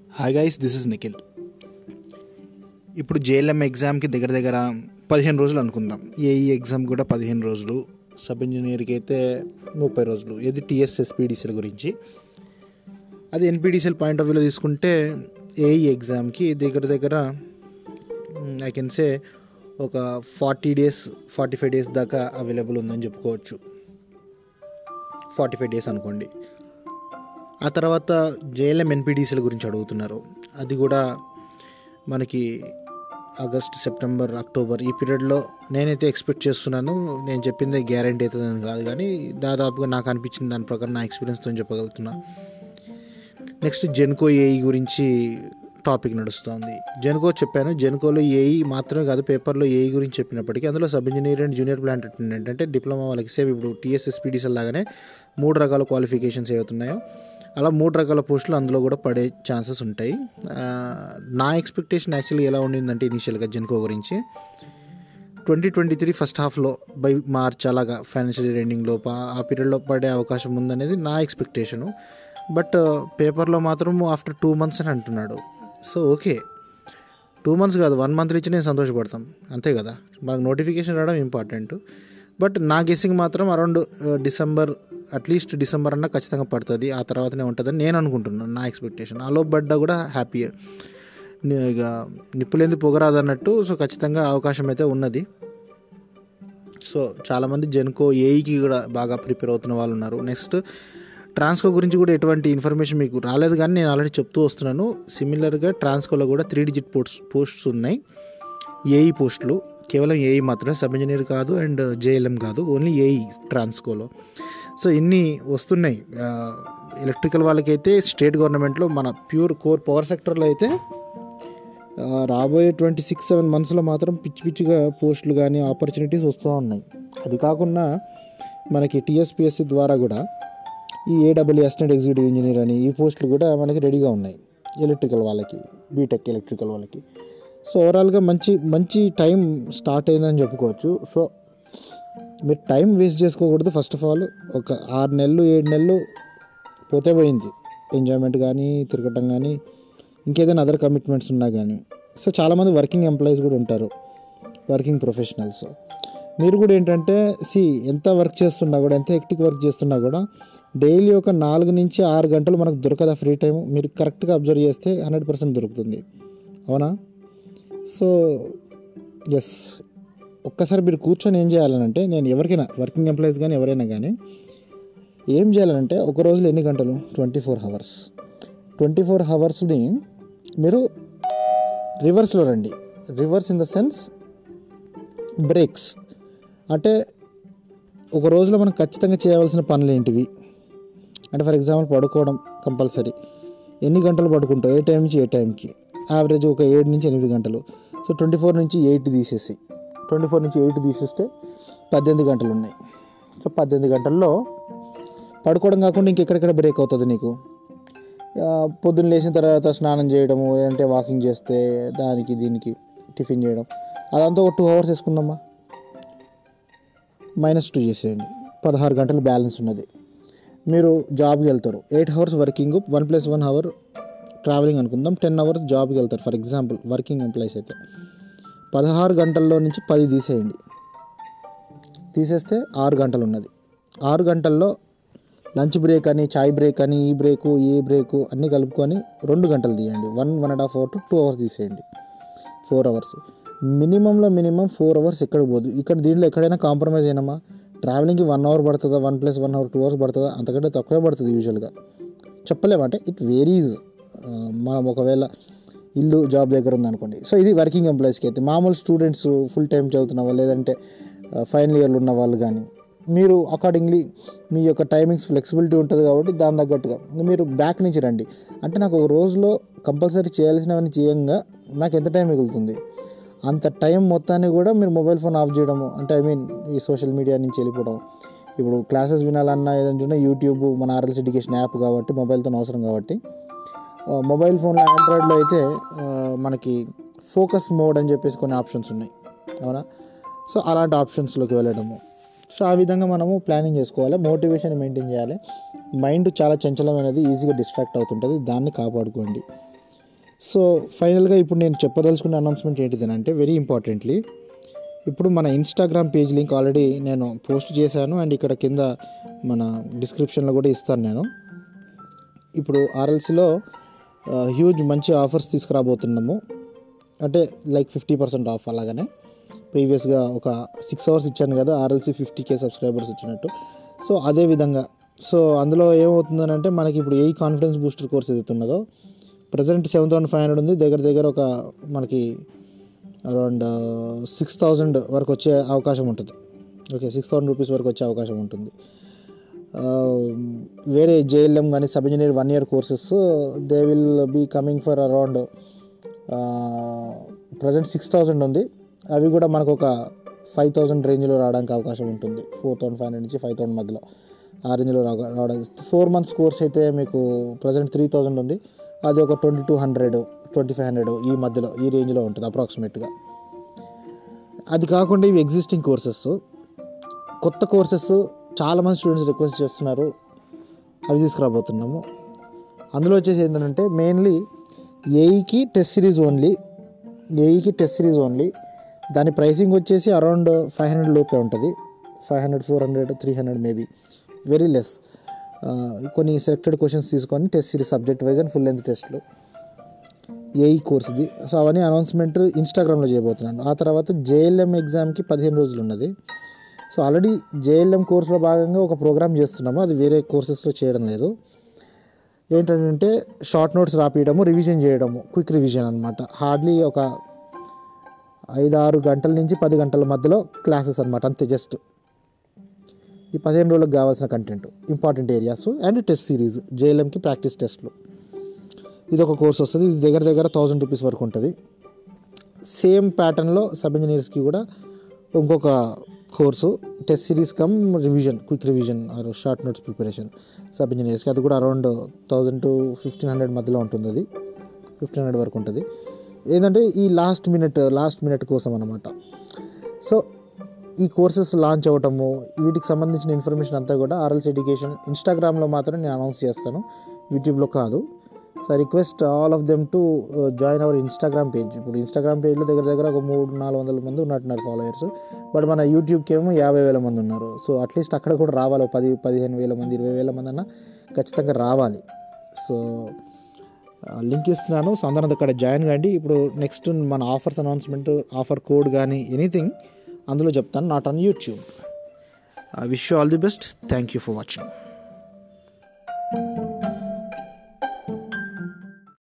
hi guys this is Nikhil ఇప్పుడు JLM ఎగ్జామ్కి దగ్గర దగ్గర పదిహేను రోజులు అనుకుందాం ఏఈ ఎగ్జామ్ కూడా పదిహేను రోజులు సబ్ ఇంజనీర్కి అయితే ముప్పై రోజులు ఇది టీఎస్ఎస్పీడీసీల గురించి అది ఎన్పీడీసీఎల్ పాయింట్ ఆఫ్ వ్యూలో తీసుకుంటే ఏఈ ఎగ్జామ్కి దగ్గర దగ్గర ఐ కెన్ సే ఒక forty days forty five days దాకా అవైలబుల్ ఉందని చెప్పుకోవచ్చు ఫార్టీ ఫైవ్ డేస్ అనుకోండి ఆ తర్వాత జేఎల్ఎం ఎన్పిడిసిల గురించి అడుగుతున్నారు అది కూడా మనకి ఆగస్ట్ సెప్టెంబర్ అక్టోబర్ ఈ పీరియడ్లో నేనైతే ఎక్స్పెక్ట్ చేస్తున్నాను నేను చెప్పింది గ్యారంటీ అవుతుందని కాదు కానీ దాదాపుగా నాకు అనిపించిన దాని ప్రకారం నా ఎక్స్పీరియన్స్తో చెప్పగలుగుతున్నా నెక్స్ట్ జెన్కో ఏఈ గురించి టాపిక్ నడుస్తుంది జెన్కో చెప్పాను జెన్కోలో ఏఈ మాత్రమే కాదు పేపర్లో ఏఈ గురించి చెప్పినప్పటికీ అందులో sub engineer and junior plant attendant అంటే డిప్లొమా వాళ్ళకి సేమ్ ఇప్పుడు టీఎస్ఎస్పీడీసీ లాగానే మూడు రకాల క్వాలిఫికేషన్స్ ఏవైతున్నాయో అలా మూడు రకాల పోస్టులు అందులో కూడా పడే ఛాన్సెస్ ఉంటాయి ఆ, నా ఎక్స్పెక్టేషన్ యాక్చువల్లీ ఎలా ఉండిందంటే ఇనీషియల్గా జెన్కో గురించి ట్వంటీ ట్వంటీ త్రీ ఫస్ట్ హాఫ్లో బై మార్చ్ అలాగా ఫైనాన్షియల్ ఇయర్ ఎండింగ్లో ఆ పీరియడ్లో పడే అవకాశం ఉందనేది నా ఎక్స్పెక్టేషను బట్ పేపర్లో మాత్రం ఆఫ్టర్ టూ మంత్స్ అని అంటున్నాడు సో ఓకే టూ మంత్స్ కాదు వన్ మంత్ ఇచ్చి నేను సంతోషపడతాం అంతే కదా మనకు నోటిఫికేషన్ రావడం ఇంపార్టెంట్ బట్ నా గెస్సింగ్ మాత్రం అరౌండ్ డిసెంబర్ అట్లీస్ట్ డిసెంబర్ అన్న ఖచ్చితంగా పడుతుంది ఆ తర్వాతనే ఉంటుందని నేను అనుకుంటున్నాను నా ఎక్స్పెక్టేషన్ ఆలో పడ్డా కూడా హ్యాపీ ఇక నిప్పులేంది పొగరాదు అన్నట్టు సో ఖచ్చితంగా అవకాశం అయితే ఉన్నది సో చాలామంది జెన్కో ఏఈకి కూడా బాగా ప్రిపేర్ అవుతున్న వాళ్ళు ఉన్నారు నెక్స్ట్ ట్రాన్స్కో గురించి కూడా ఎటువంటి ఇన్ఫర్మేషన్ మీకు రాలేదు కానీ నేను ఆల్రెడీ చెప్తూ వస్తున్నాను సిమిలర్గా ట్రాన్స్కోలో కూడా త్రీ డిజిట్ పోస్ట్ పోస్ట్స్ ఉన్నాయి ఏఈ పోస్టులు కేవలం ఏఈ మాత్రమే సబ్ ఇంజనీర్ కాదు అండ్ జేఎల్ఎం కాదు ఓన్లీ ఏఈ ట్రాన్స్కోలో సో ఇన్ని వస్తున్నాయి ఎలక్ట్రికల్ వాళ్ళకైతే స్టేట్ గవర్నమెంట్లో మన ప్యూర్ కోర్ పవర్ సెక్టర్లో అయితే ఆ, రాబోయే ట్వంటీ సిక్స్ సెవెన్ మంత్స్లో మాత్రం పిచ్చి పిచ్చిగా పోస్టులు కానీ ఆపర్చునిటీస్ వస్తూ ఉన్నాయి అది కాకుండా మనకి టీఎస్పిఎస్సి ద్వారా కూడా ఈ ఏడబ్ల్యూ అసిస్టెంట్ ఎగ్జిక్యూటివ్ ఇంజనీర్ అని ఈ పోస్టులు కూడా మనకి రెడీగా ఉన్నాయి ఎలక్ట్రికల్ వాళ్ళకి బీటెక్ ఎలక్ట్రికల్ వాళ్ళకి సో ఓవరాల్గా మంచి మంచి టైం స్టార్ట్ అయిందని చెప్పుకోవచ్చు సో మీరు టైం వేస్ట్ చేసుకోకూడదు ఫస్ట్ ఆఫ్ ఆల్ ఒక ఆరు నెలలు ఏడు నెలలు పోతే పోయింది ఎంజాయ్మెంట్ కానీ తిరగటం కానీ ఇంకేదైనా అదర్ కమిట్మెంట్స్ ఉన్నా కానీ సో చాలామంది వర్కింగ్ ఎంప్లాయీస్ కూడా ఉంటారు వర్కింగ్ ప్రొఫెషనల్స్ మీరు కూడా ఏంటంటే సి ఎంత వర్క్ చేస్తున్నా కూడా ఎంత హెక్టిక్ వర్క్ చేస్తున్నా కూడా డైలీ ఒక నాలుగు నుంచి ఆరు గంటలు మనకు దొరకదా ఫ్రీ టైం మీరు కరెక్ట్గా అబ్జర్వ్ చేస్తే హండ్రెడ్ పర్సెంట్ దొరుకుతుంది అవునా సో ఎస్ ఒక్కసారి మీరు కూర్చొని ఏం చేయాలనంటే నేను ఎవరికైనా వర్కింగ్ ఎంప్లాయీస్ కానీ ఎవరైనా కానీ ఏం చేయాలంటే ఒక రోజులో ఎన్ని గంటలు twenty four hours twenty four అవర్స్ని మీరు రివర్స్లో రండి reverse in the sense breaks అంటే ఒక రోజులో మనం ఖచ్చితంగా చేయవలసిన పనులు ఏంటివి అంటే ఫర్ ఎగ్జాంపుల్ పడుకోవడం కంపల్సరీ ఎన్ని గంటలు పడుకుంటావు ఏ టైం నుంచి ఏ టైంకి యావరేజ్ ఒక ఏడు నుంచి ఎనిమిది గంటలు సో ట్వంటీ ఫోర్ నుంచి ఎయిట్ తీసేసి ట్వంటీ ఫోర్ నుంచి ఎయిట్ తీసేస్తే పద్దెనిమిది గంటలు ఉన్నాయి సో పద్దెనిమిది గంటల్లో పడుకోవడం కాకుండా ఇంకెక్కడెక్కడ బ్రేక్ అవుతుంది నీకు ఆ, పొద్దున్న లేచిన తర్వాత స్నానం చేయడము లేదంటే వాకింగ్ చేస్తే దానికి దీనికి టిఫిన్ చేయడం అదంతా ఒక టూ అవర్స్ వేసుకుందామా మైనస్ టూ చేసేయండి పదహారు గంటలు బ్యాలెన్స్ ఉన్నది మీరు జాబ్కి వెళ్తారు eight hours working one plus one hour travelling అనుకుందాం టెన్ అవర్స్ జాబ్కి వెళ్తారు ఫర్ ఎగ్జాంపుల్ వర్కింగ్ ఎంప్లాయీస్ అయితే పదహారు గంటల్లో నుంచి పది తీసేయండి తీసేస్తే ఆరు గంటలు ఉన్నది ఆరు గంటల్లో లంచ్ బ్రేక్ అని చాయ్ బ్రేక్ అని ఈ బ్రేకు ఏ బ్రేకు అన్నీ కలుపుకొని రెండు గంటలు తీయండి one one and half hour to two hours తీసేయండి ఫోర్ అవర్స్ మినిమంలో మినిమం ఫోర్ అవర్స్ ఎక్కడ పోదు ఇక్కడ దీంట్లో ఎక్కడైనా కాంప్రమైజ్ అయినామా ట్రావెలింగ్కి వన్ అవర్ పడుతుందా one plus one hour two hours పడుతుందా అంతకంటే తక్కువే పడుతుంది యూజువల్గా చెప్పలేమంటే ఇట్ వేరీస్ మనం ఒకవేళ ఇల్లు జాబ్ దగ్గర ఉందనుకోండి సో ఇది వర్కింగ్ ఎంప్లాయీస్కి అయితే మామూలు స్టూడెంట్స్ ఫుల్ టైం చదువుతున్న వాళ్ళు లేదంటే ఫైనల్ ఇయర్లో ఉన్న వాళ్ళు కానీ మీరు అకార్డింగ్లీ మీ యొక్క టైమింగ్స్ ఫ్లెక్సిబిలిటీ ఉంటుంది కాబట్టి దాని తగ్గట్టుగా మీరు బ్యాక్ నుంచి రండి అంటే నాకు ఒక రోజులో కంపల్సరీ చేయాల్సినవన్నీ చేయంగా నాకు ఎంత టైం మిగులుతుంది అంత టైం మొత్తాన్ని కూడా మీరు మొబైల్ ఫోన్ ఆఫ్ చేయడము అంటే ఐ మీన్ ఈ సోషల్ మీడియా నుంచి వెళ్ళిపోవడం ఇప్పుడు క్లాసెస్ వినాలన్నా ఏదంటే యూట్యూబ్ మన ఆర్ఎల్స్ ఎడ్యుకేషన్ యాప్ కాబట్టి మొబైల్తో అవసరం కాబట్టి ఆ, మొబైల్ ఫోన్లో ఆండ్రాయిడ్లో అయితే ఆ, మనకి ఫోకస్ మోడ్ అని చెప్పేసి కొన్ని ఆప్షన్స్ ఉన్నాయి అవునా సో అలాంటి ఆప్షన్స్లోకి వెళ్ళడము సో ఆ విధంగా మనము ప్లానింగ్ చేసుకోవాలి మోటివేషన్ మెయింటైన్ చేయాలి మైండ్ చాలా చంచలమైనది ఈజీగా డిస్ట్రాక్ట్ అవుతుంటుంది దాన్ని కాపాడుకోండి సో ఫైనల్గా ఇప్పుడు నేను చెప్పదలుచుకున్న అనౌన్స్మెంట్ ఏంటిదనంటే వెరీ ఇంపార్టెంట్లీ ఇప్పుడు మన ఇన్స్టాగ్రామ్ పేజ్ లింక్ ఆల్రెడీ నేను పోస్ట్ చేశాను అండ్ ఇక్కడ కింద మన డిస్క్రిప్షన్లో కూడా ఇస్తాను నేను ఇప్పుడు ఆర్ఎల్సీలో హ్యూజ్ మంచి ఆఫర్స్ తీసుకురాబోతున్నాము అంటే లైక్ ఫిఫ్టీ పర్సెంట్ ఆఫ్ అలాగనే ప్రీవియస్గా ఒక సిక్స్ అవర్స్ ఇచ్చాను కదా ఆర్ఎల్సీ ఫిఫ్టీ కే సబ్స్క్రైబర్స్ వచ్చినట్టు సో అదే విధంగా సో అందులో ఏమవుతుందనంటే మనకి ఇప్పుడు ఏ కాన్ఫిడెన్స్ బూస్టర్ కోర్స్ ఏదైతే ఉన్నదో present seven thousand five hundred ఉంది దగ్గర దగ్గర ఒక మనకి అరౌండ్ సిక్స్ థౌజండ్ వరకు వచ్చే అవకాశం ఉంటుంది ఓకే సిక్స్ థౌసండ్ రూపీస్ వరకు వచ్చే అవకాశం ఉంటుంది ఆ, వేరే జేఎల్ఎం కానీ sub engineer one year courses they will be coming for around present six thousand ఉంది అవి కూడా మనకు ఒక ఫైవ్ థౌజండ్ రేంజ్లో రావడానికి అవకాశం ఉంటుంది ఫోర్ థౌసండ్ ఫైవ్ హండ్రెడ్ నుంచి ఫైవ్ థౌసండ్ మధ్యలో ఆ రేంజ్లో రావ రావడానికి ఫోర్ మంత్స్ కోర్స్ అయితే మీకు ప్రజెంట్ త్రీ థౌజండ్ ఉంది అది ఒక twenty two hundred twenty five hundred ఈ మధ్యలో ఈ రేంజ్లో ఉంటుంది అప్రాక్సిమేట్గా అది కాకుండా ఇవి ఎగ్జిస్టింగ్ కోర్సెస్ కొత్త కోర్సెస్ చాలామంది స్టూడెంట్స్ రిక్వెస్ట్ చేస్తున్నారు అవి తీసుకురాబోతున్నాము అందులో వచ్చేసి ఏంటంటే మెయిన్లీ ఏఈకి టెస్ట్ సిరీస్ ఓన్లీ ఏఈకి టెస్ట్ సిరీస్ ఓన్లీ దాని ప్రైసింగ్ వచ్చేసి అరౌండ్ ఫైవ్ హండ్రెడ్ లోపే ఉంటుంది five hundred four hundred three hundred maybe very less కొన్ని సెలెక్టెడ్ క్వశ్చన్స్ తీసుకొని test series subject wise and full length టెస్ట్లు ఏఈ కోర్స్ ఇది సో అవన్నీ అనౌన్స్మెంట్ ఇన్స్టాగ్రామ్లో చేయబోతున్నాను ఆ తర్వాత జేఎల్ఎం ఎగ్జామ్కి పదిహేను రోజులు ఉన్నది సో ఆల్రెడీ జేఎల్ఎం కోర్సులో భాగంగా ఒక ప్రోగ్రామ్ చేస్తున్నాము అది వేరే కోర్సెస్లో చేయడం లేదు ఏంటంటే షార్ట్ నోట్స్ రాపియడము రివిజన్ చేయడము క్విక్ రివిజన్ అనమాట హార్డ్లీ ఒక ఐదు ఆరు గంటల నుంచి పది గంటల మధ్యలో క్లాసెస్ అనమాట అంతే జస్ట్ ఈ పదిహేను రోజులకు కావాల్సిన content important areas and test series జేఎల్ఎంకి ప్రాక్టీస్ టెస్ట్లు ఇది ఒక కోర్స్ వస్తుంది ఇది దగ్గర దగ్గర థౌజండ్ రూపీస్ వరకు ఉంటుంది సేమ్ ప్యాటర్న్లో సబ్ ఇంజనీర్స్కి కూడా ఇంకొక course test series cum revision quick revision or short notes preparation sub ఇంజనీర్స్కి అది కూడా around thousand to fifteen hundred మధ్యలో ఉంటుంది అది ఫిఫ్టీన్ హండ్రెడ్ వరకు ఉంటుంది ఏంటంటే ఈ లాస్ట్ మినిట్ లాస్ట్ మినిట్ కోసం అనమాట సో ఈ కోర్సెస్ లాంచ్ అవ్వటము వీటికి సంబంధించిన ఇన్ఫర్మేషన్ అంతా కూడా ఆర్ఎల్స్ ఎడ్యుకేషన్ ఇన్స్టాగ్రామ్లో మాత్రం నేను అనౌన్స్ చేస్తాను యూట్యూబ్లో కాదు so request all of them to join our Instagram page ఇప్పుడు ఇన్స్టాగ్రామ్ పేజ్లో దగ్గర దగ్గర ఒక మూడు నాలుగు వందల మంది ఉన్నట్టున్నారు ఫాలోయర్స్ బట్ మన యూట్యూబ్కి ఏమో యాభై వేల మంది ఉన్నారు సో అట్లీస్ట్ అక్కడ కూడా రావాలి ఒక పది పదిహేను వేల మంది ఇరవై వేల మంది అన్న ఖచ్చితంగా రావాలి సో లింక్ ఇస్తున్నాను సో అందరం అక్కడ జాయిన్ కాండి ఇప్పుడు నెక్స్ట్ మన ఆఫర్స్ అనౌన్స్మెంట్ ఆఫర్ కోడ్ కానీ ఎనీథింగ్ అందులో చెప్తాను not on YouTube wish all the best thank you for watching